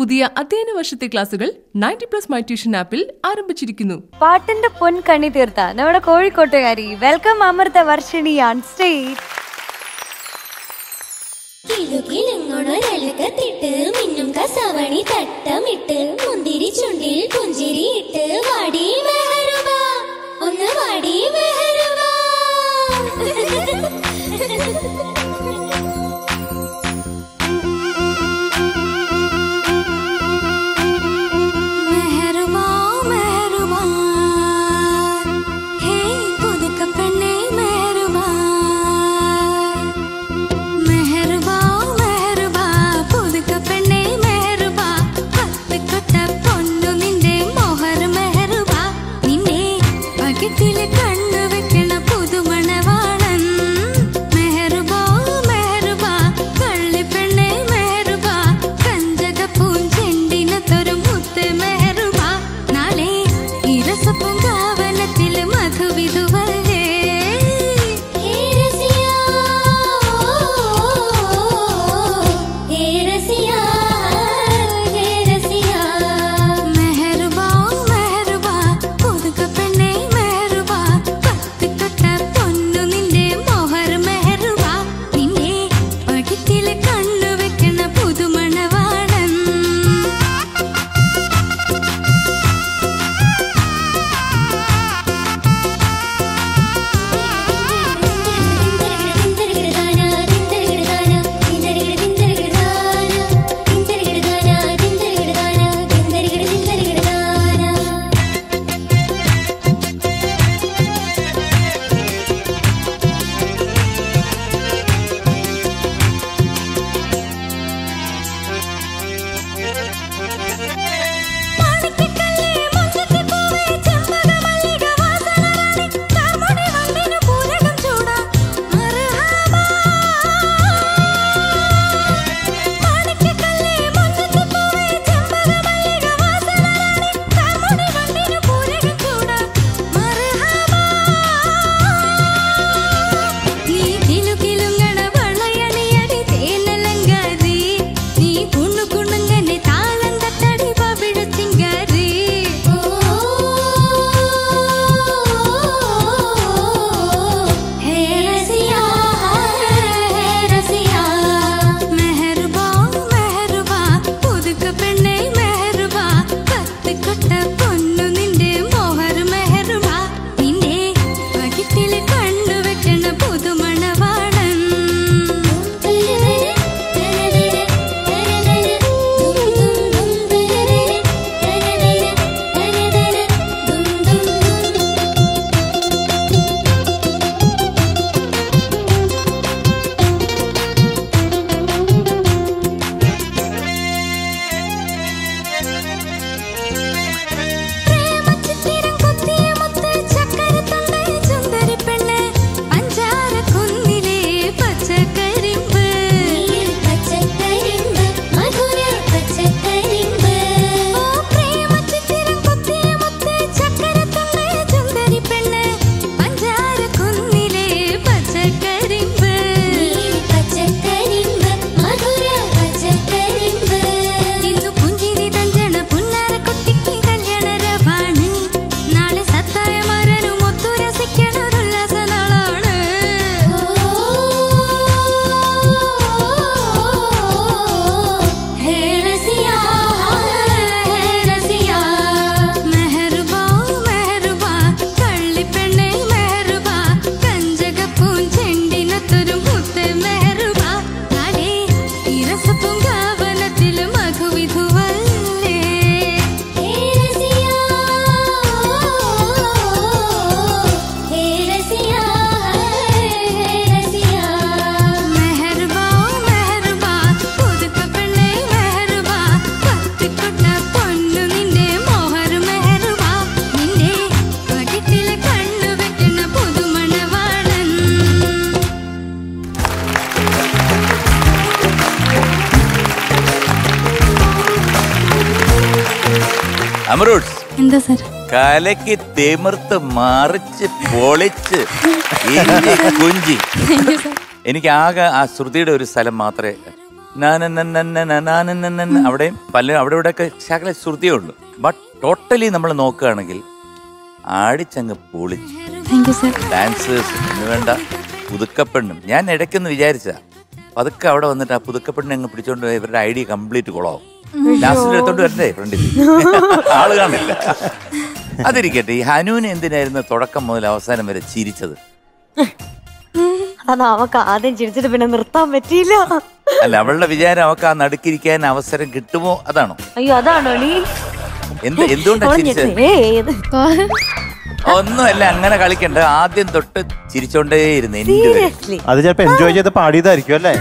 പുതിയ അധ്യയന വർഷത്തെ ക്ലാസുകൾ നയൻറ്റി പ്ലസ് മൈ ട്യൂഷൻ ആപ്പിൽ ആരംഭിച്ചിരിക്കുന്നു പാട്ടിന്റെ പൊൻകണ്ണി തീർത്ത നമ്മുടെ കോഴിക്കോട്ടുകാരി welcome Amritha Varshini on stage കിലുകിലുങ്ങൊടൊരലക്കത്തിട്ട് മിന്നും കസവണി തട്ടമിട്ട് മുന്തിരി ചുണ്ടിൽ പുഞ്ചിരിയിട്ട് വാടി മെഹറുബ ഒന്ന് വാടി മെഹറുബ മെഹറുബ മെഹറുബ ഹേ പുതുക്ക പെണ്ണേ മെഹറുബ മെഹറുബാ മെഹറുബാ പുതുക്ക പെണ്ണേ മെഹറുബാ പത്ത് കൊട്ട പൊന്നു നിന്റെ മോഹർ മെഹറുബാ നിന്നെ പകിട്ടില് കണ്ണു വെക്കണ പുതുമണവാളൻ മെഹറുബാ മെഹറുബാ കള്ളിപ്പെണ്ണേ മെഹറുബാ കഞ്ചക പൂഞ്ചെണ്ടിനത്തൊരു മുത്ത് മെഹറുബാ നാളെ ഇരസപ്പൂങ്കാവനത്തില് മധുവിധുവല്ലേ മെഹറുബാ മെഹറുബാ പുതുക്ക പെണ്ണേ മെഹറുബാ പത്ത് കൊട്ട പൊന്നു നിന്റെ മോഹർ മെഹറുബാ നിന്നെ പകിട്ടില് കണ്ണു വെക്കണ പുതുമണവാളൻ നീ കിലുകിലുങ്ങണ വളയണിയടി തേനലങ്കാരി നീ കുണ്ണു കുണ്ണുങ്ങനെ താളം തട്ടടി പവിഴച്ചിങ്കാരി ഹേ രസിയാ ഹേ രസിയാ മെഹറുബാ മെഹറുബാ പുതുക്ക പെണ്ണേ മെഹറുബാ പത്ത് കൊട്ട പൊന്നു നിന്റെ മോഹർ മെഹറുബാ നിന്റെ പകിട്ടില് കണ്ണു വെക്കണ പുതുമണവാളൻ പ്രേമച്ചിത്തിരം കൊത്തിയ മുത്ത് ചക്കരത്തണ്ട ചുന്ദരി പെണ്ണ് പഞ്ചാര കുന്നിലെ പച്ചക്കരിമ്പ് പച്ചക്കരിമ്പ് മധുര പച്ചക്കരിമ്പ് ഓ പ്രേമച്ചിത്തിരം കൊത്തിയ മുത്ത് ചക്കരത്തണ്ട ചുന്ദരി പെണ്ണ് പഞ്ചാര കുന്നിലെ പച്ചക്കരിമ്പ് പച്ചക്കരിമ്പ് മധുര പച്ചക്കരിമ്പ് ഇന്നു പുഞ്ചിരി തഞ്ചണ പുന്നാര കുട്ടിക്ക് കല്യാണരവാണ് നാളെ സത്തായ മരനും ഒത്തു രസിക്കണ ഉല്ലാസ നാളാണ് ഹേ രസിയാ ഹേ രസിയാ മെഹറുബാ മെഹറുബാ കള്ളിപ്പെണ്ണേ മെഹറുബാ കഞ്ചക പൂഞ്ചെണ്ടിനത്തൊരു മുത്ത് മെഹറുബാ നാളെ ഇരസപ്പൂങ്കാവനത്തില് മധുവിധുവല്ലേ ഹേ രസിയാ ഹേ രസിയാ ഹേ രസിയാ മെഹറുബാ മെഹറുബാ പുതുക്ക പെണ്ണേ മെഹറുബാ പത്ത് കൊട്ട പൊന്നു നിന്റെ മോഹർ മെഹറുബാ നിന്റെ പകിട്ടില് കണ്ണു വെക്കണ പുതുമണവാളൻ അമറൂട്ട്സ് എന്താ സർ കലക്ക് തിമിർത്ത് മറിച്ച് പൊളിച്ച് ഇഞ്ചി കുഞ്ചി എനിക്ക് ആകെ ആ ശ്രുതിയുടെ ഒരു സ്ഥലം മാത്രമേ നാനന്നന്നന്നനനാനന്നന്നന്ന അവിടെയും പല അവിടെ ഇവിടെയൊക്കെ ശകല ശ്രുതിയേ ഉള്ളൂ ബട്ട് ടോട്ടലി നമ്മൾ നോക്കുകയാണെങ്കിൽ ആടിച്ചങ്ങ് പൊളിച്ചു താങ്ക് യു സർ ഡാൻസേഴ്സ് എന്ന് വേണ്ട പുതുക്കപ്പെണ്ണും ഞാൻ ഇടയ്ക്കൊന്ന് വിചാരിച്ച പതുക്കെ അവിടെ വന്നിട്ട് ആ പുതുക്കപ്പെണ്ണിനെ അങ്ങ് പിടിച്ചോണ്ട് പോയി ഇവരുടെ ഐഡിയ കംപ്ലീറ്റ് കുളമാവും ലാസ്റ്റിൽ എടുത്തോണ്ട് വരണ്ടേ ഫ്രണ്ടിൽ ആള് കാണില്ല അതിരിക്കട്ടെ ഈ ഹനുവിന് എന്തിനായിരുന്നു തുടക്കം മുതൽ അവസാനം വരെ ചിരിച്ചത് അതാ അവക്ക് ആദ്യം ചിരിച്ചിട്ട് പിന്നെ നിർത്താൻ പറ്റിയില്ല അല്ല അവളുടെ വിചാരം അവൾക്ക് ആ നടുക്കിരിക്കാൻ അവസരം കിട്ടുമോ അതാണോ അയ്യോ അതാണോ നീ എന്ത് എന്തുകൊണ്ടാ ചിരിച്ചത് ഏത് ഒന്നുമല്ല അങ്ങനെ കളിക്കണ്ട ആദ്യം തൊട്ട് ചിരിച്ചോണ്ടേയിരുന്നു എന്റെ വരെ. സീരിയസ്ലി അത് ചിലപ്പോ എൻജോയ് ചെയ്ത് പാടിയതായിരിക്കും അല്ലേ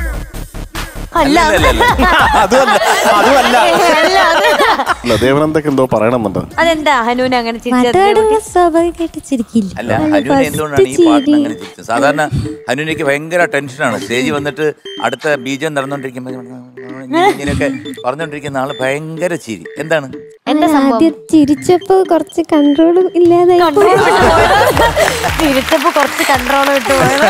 അല്ല അല്ലല്ലല്ല. അതുമല്ല അതുമല്ല അല്ല അത് അല്ല ദേവനന്ദക്ക് എന്തോ പറയണമെന്നുണ്ട് അതെന്താ ഹനുവിനെ അങ്ങനെ ചിരിച്ചത് പാട്ടുപാടുമ്പോ സ്വാഭാവികമായിട്ട് ചിരിക്കില്ല അല്ല ഹനുവിനെ എന്തുകൊണ്ടാണ് ഈ പാട്ടിന് അങ്ങനെ ചിരിച്ചത് സാധാരണ ഹനുവിനേക്ക് ഭയങ്കര ടെൻഷനാണ് സ്റ്റേജ് വന്നിട്ട് അടുത്ത ബീജം നടന്നുകൊണ്ടിരിക്കുമ്പോൾ ഇങ്ങനെയൊക്കെ പറഞ്ഞുകൊണ്ടിരിക്കുന്ന ആള് ഭയങ്കര ചിരി എന്താണ് എന്താ സംഭവം ആദ്യം ചിരിച്ചപ്പോ കുറച്ച് കൺട്രോൾ ഇല്ലാതായി പോയി. ചിരിച്ചപ്പോ കുറച്ച് കൺട്രോൾ വിട്ടു പോയത്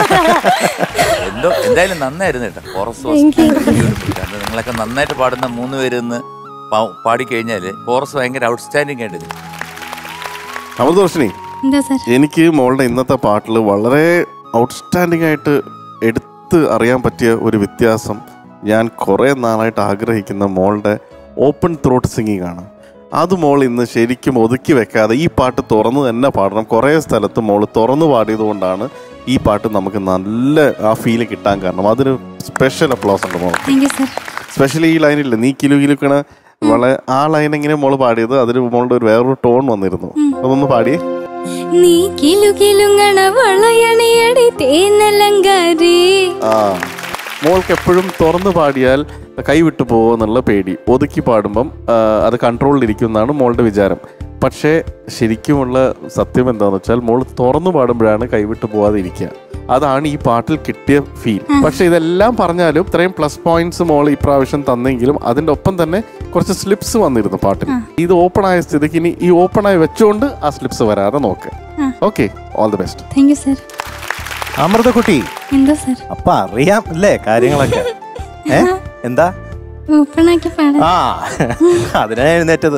എന്തോ എന്തായാലും നന്നായിരുന്നു കേട്ടോ കോറസ് Thank you. കാരണം നിങ്ങളൊക്കെ നന്നായിട്ട് പാടുന്ന മൂന്ന് പേര് ഇന്ന് പാ- പാടിക്കഴിഞ്ഞാല് കോറസ് ഭയങ്കര ഔട്ട്സ്റ്റാൻഡിങ് ആയിട്ട് നിൽക്കും. അമൃതവർഷിനി എന്താ സർ എനിക്ക് മോളുടെ ഇന്നത്തെ പാട്ടിൽ വളരെ ഔട്ട്സ്റ്റാൻഡിംഗ് ആയിട്ട് എടുത്ത് അറിയാൻ പറ്റിയ ഒരു വ്യത്യാസം ഞാൻ കുറേ നാളായിട്ട് ആഗ്രഹിക്കുന്ന മോളുടെ ഓപ്പൺ ത്രോട്ട് സിംഗിങ് ആണ് അത് മോൾ ഇന്ന് ശരിക്കും ഒതുക്കി വെക്കാതെ ഈ പാട്ട് തുറന്ന് തന്നെ പാടണം കുറേ സ്ഥലത്ത് മോൾ തുറന്നു പാടിയത് കൊണ്ടാണ് ഈ പാട്ട് നമുക്ക് നല്ല ആ ഫീല് കിട്ടാൻ കാരണം അതിന് സ്പെഷ്യൽ അപ്ലോസ് ഉണ്ട് മോൾ താങ്ക് യു സർ സ്പെഷ്യലി ഈ ലൈനില്ല നീ കിലു കിലുക്കണ വളരെ ആ ലൈൻ എങ്ങനെ മോള് പാടിയത് അതിന് മോളുടെ ഒരു വേറൊരു ടോൺ വന്നിരുന്നു അതൊന്ന് പാടിയേ നീ കിലു കിലുങ്ങണ വളയണിയടി തേനലങ്കാരി ആ മോൾക്ക് എപ്പോഴും തുറന്ന് പാടിയാൽ കൈവിട്ടു പോകുമോ എന്നുള്ള പേടി ഒതുക്കി പാടുമ്പം ആ, അത് കൺട്രോളിലിരിക്കും എന്നാണ് മോളുടെ വിചാരം പക്ഷേ ശരിക്കുമുള്ള സത്യം എന്താന്ന് വെച്ചാൽ മോൾ തുറന്നു പാടുമ്പോഴാണ് കൈവിട്ടു പോവാതെ ഇരിക്കുക അതാണ് ഈ പാട്ടിൽ കിട്ടിയ ഫീൽ പക്ഷെ ഇതെല്ലാം പറഞ്ഞാലും ഇത്രയും പ്ലസ് പോയിന്റ്സ് മോൾ ഈ പ്രാവശ്യം തന്നെങ്കിലും അതിന്റെ ഒപ്പം തന്നെ കുറച്ച് സ്ലിപ്സ് വന്നിരുന്നു പാട്ടിൽ ഇത് ഓപ്പൺ ആയ സ്ഥിതിക്ക് ഇനി ഈ ഓപ്പൺ ആയി വെച്ചുകൊണ്ട് ആ സ്ലിപ്സ് വരാതെ നോക്കുക okay all the best thank you sir അമൃതക്കുട്ടി എന്താ സർ അപ്പൊ അറിയാം അല്ലേ കാര്യങ്ങളൊക്കെ ഏ എന്താ ഓപ്പൺ ആക്കി പാടാം ആ അതിനാ എഴുന്നേറ്റത്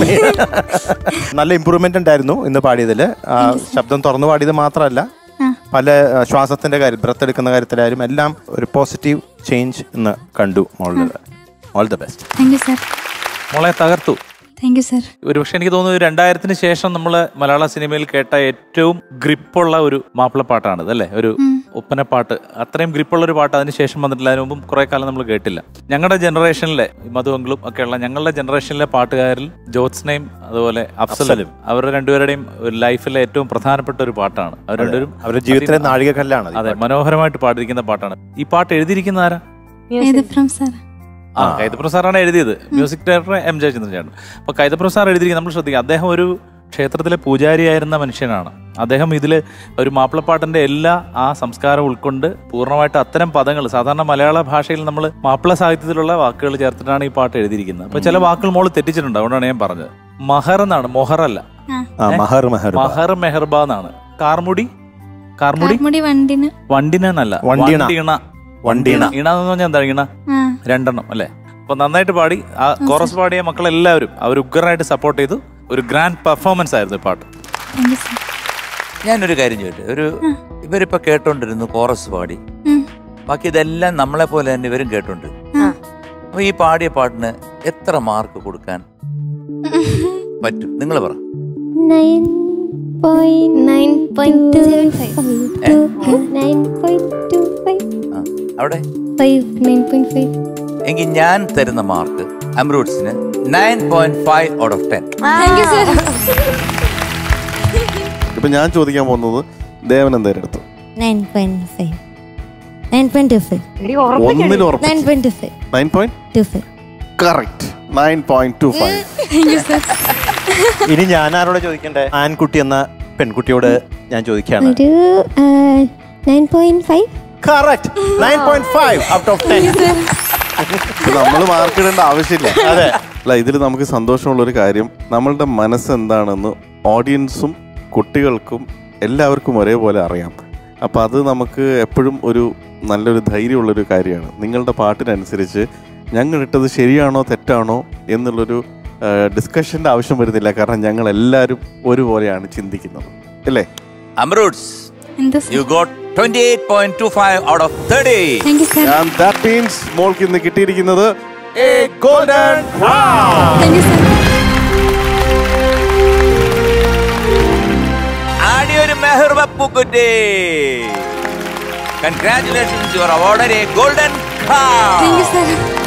നല്ല ഇമ്പ്രൂവ്മെന്റ് ഉണ്ടായിരുന്നു ഇന്ന് പാടിയതില് ആ, ശബ്ദം തുറന്നു പാടിയത് മാത്രമല്ല ആ. പല ആ, ശ്വാസത്തിന്റെ കാര്യം ബ്രത്ത് എടുക്കുന്ന കാര്യത്തിലായാലും എല്ലാം ഒരു പോസിറ്റീവ് ചേഞ്ച് ഇന്ന് കണ്ടു മോളിൽ all the best thank you sir മോളെ തകർത്തു താങ്ക് യു സർ ഒരുപക്ഷെ എനിക്ക് തോന്നുന്നു രണ്ടായിരത്തിന് ശേഷം നമ്മൾ മലയാള സിനിമയിൽ കേട്ട ഏറ്റവും ഗ്രിപ്പുള്ള ഒരു മാപ്പിളപ്പാട്ടാണിത് അല്ലേ ഒരു ഒപ്പനപ്പാട്ട് അത്രയും ഗ്രിപ്പുള്ള ഒരു പാട്ട് അതിന് ശേഷം വന്നിട്ടില്ല അതിന് മുമ്പും കുറെ കാലം നമ്മൾ കേട്ടില്ല ഞങ്ങളുടെ ജനറേഷനിലെ മധുവങ്കളും ഒക്കെയുള്ള ഞങ്ങളുടെ ജനറേഷനിലെ പാട്ടുകാരിൽ ജ്യോത്സ്നയും അതുപോലെ അഫ്സലും അഫ്സലും. അവരുടെ രണ്ടുപേരുടെയും ലൈഫിലെ ഏറ്റവും പ്രധാനപ്പെട്ട ഒരു പാട്ടാണ് അവർ രണ്ടുപേരും അവരുടെ ജീവിതത്തിലെ നാഴികക്കല്ലാണ് ഈ അതെ പാട്ട്. മനോഹരമായിട്ട് പാടിയിരിക്കുന്ന പാട്ടാണ് ഈ പാട്ട് എഴുതിയിരിക്കുന്ന ആരാ ഏത് ഫ്രം സർ ആ കൈതപ്രം സാറാണ് എഴുതിയത് മ്യൂസിക് ഡയറക്ടർ എം ജയചന്ദ്രൻ അപ്പൊ കൈതപ്രം സാർ എഴുതിയിരിക്കുന്നത് നമ്മൾ ശ്രദ്ധിക്കുക അദ്ദേഹം ഒരു ക്ഷേത്രത്തിലെ പൂജാരിയായിരുന്ന മനുഷ്യനാണ് അദ്ദേഹം ഇതിൽ ഒരു മാപ്പിളപ്പാട്ടിന്റെ എല്ലാ ആ സംസ്കാരം ഉൾക്കൊണ്ട് പൂർണ്ണമായിട്ട് അത്തരം പദങ്ങൾ സാധാരണ മലയാള ഭാഷയിൽ നമ്മൾ മാപ്പിള സാഹിത്യത്തിലുള്ള വാക്കുകൾ ചേർത്തിട്ടാണ് ഈ പാട്ട് എഴുതിയിരിക്കുന്നത് അപ്പൊ ചില വാക്കുകൾ മോള് തെറ്റിച്ചിട്ടുണ്ട് അതുകൊണ്ടാണ് ഞാൻ പറഞ്ഞത് മഹർ എന്നാണ് മൊഹറല്ല ആ മഹർ മെഹർ മഹർ മെഹർബ എന്നാണ് കാർമുടി കാർമുടി മുടി വണ്ടിന് വണ്ടിനെന്നല്ല വണ്ടിണ. വണ്ടിണ വണ്ടിണ. ഇണ എന്ന് പറഞ്ഞാൽ എന്താ ഇണ ആ രണ്ടെണ്ണം അല്ലേ അപ്പൊ നന്നായിട്ട് പാടി ആ കോറസ് പാടിയ മക്കളെല്ലാവരും അവർ ഉഗ്രനായിട്ട് സപ്പോർട്ട് ചെയ്തു ഒരു ഗ്രാൻഡ് പെർഫോമൻസ് ആയിരുന്നു ഈ പാട്ട് താങ്ക് യു സർ ഞാനൊരു കാര്യം ചോദിച്ചു ഒരു ഇവരിപ്പോ കേട്ടോണ്ടിരുന്നു കോറസ് പാടി ഉം. ബാക്കി ഇതെല്ലാം നമ്മളെ പോലെ തന്നെ ഇവരും കേട്ടോണ്ട് ആ. അപ്പൊ ഈ പാടിയ പാട്ടിന് എത്ര മാർക്ക് കൊടുക്കാൻ പറ്റും നിങ്ങൾ പറ nine point nine point nine point two five ആ, അവിടെ ഫൈവ് നയൻ പോയിന്റ് ഫൈവ് എങ്കിൽ ഞാൻ തരുന്ന മാർക്ക് അമ്രൂട്ട്സിന് nine point five out of ten thank you sir ഇപ്പൊ ഞാൻ ചോദിക്കാൻ പോകുന്നത് ദേവനന്ദയുടെ അടുത്ത് nine point five nine point two five ഒന്നിൽ നയൻ ഉറപ്പിച്ചു point two five nine point two five correct nine point two five thank you sir ഇനി ഞാൻ ആരോടെ ചോദിക്കണ്ടേ ആൺകുട്ടി എന്ന പെൺകുട്ടിയോട് ഞാൻ ചോദിക്കുകയാണ് ഒരു nine point five correct nine point five out of ten നമ്മൾ മാർക്ക് ഇടേണ്ട ആവശ്യമില്ല അതെ അല്ല ഇതിൽ നമുക്ക് സന്തോഷമുള്ള ഒരു കാര്യം നമ്മളുടെ മനസ്സ് എന്താണെന്ന് ഓഡിയൻസും കുട്ടികൾക്കും എല്ലാവർക്കും ഒരേപോലെ അറിയാം അപ്പം അത് നമുക്ക് എപ്പോഴും ഒരു നല്ലൊരു ധൈര്യമുള്ളൊരു കാര്യമാണ് നിങ്ങളുടെ പാട്ടിനനുസരിച്ച് ഞങ്ങൾ ഇട്ടത് ശരിയാണോ തെറ്റാണോ എന്നുള്ളൊരു ഡിസ്കഷൻ്റെ ആവശ്യം വരുന്നില്ല കാരണം ഞങ്ങൾ എല്ലാവരും ഒരുപോലെയാണ് ചിന്തിക്കുന്നത് അല്ലേ അമറൂട്ട്സ് എന്താ sir you got twenty eight point two five out of thirty thank you sir And that means മോൾക്ക് ഇന്ന് കിട്ടിയിരിക്കുന്നത് a golden thank you sir ആടിയൊരു മെഹർ ബപ്പുക്കുട്ടി congratulations your awarded a golden thank you sir